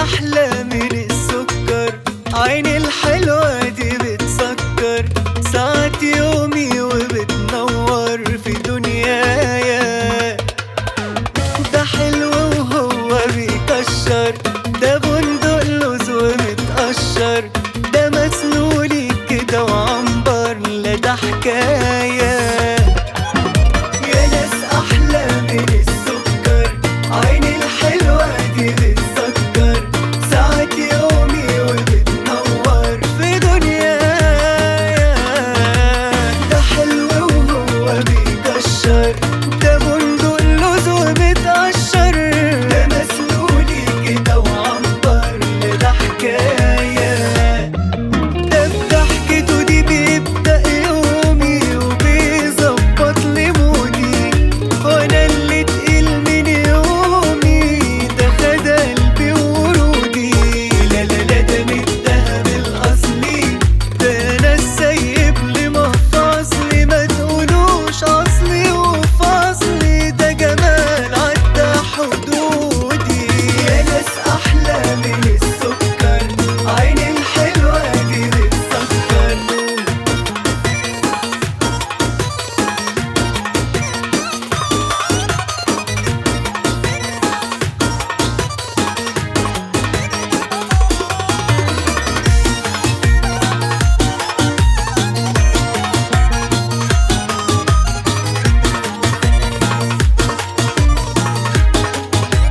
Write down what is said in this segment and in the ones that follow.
أحلى من السكر عيني الحلوة دي بتسكر ساعات يومي وبتنور في دنيايا ده حلو وهو بيكشر ده بندق لوز ومتقشر ده مسلولي كده وعنبر لا ده حكايه يا ناس احلى من السكر عيني الحلوه دي بتسكر ساعات يومي وبتنور في دنيايا ده حلو وهو بيكشر ده بندق لوز ومتقشر ده مسلولي كده وعنبر ده حكايه ده بضحكته دي بيبدأ يومي وبيظبط لي مودي وانا اللي تقيل من يومي ده خد قلبي ورودي لا لا لا ده من الدهب الأصلي ده انا السايب لي مفاصلي ما تقولوش أصلي وفاصلي ده جمال عدى حدودي يا ناس أحلى من السكر عيني الحلوة دي بتسكر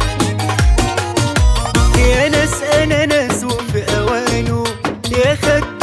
يا ناس انا ناس وفي اوانه يا خد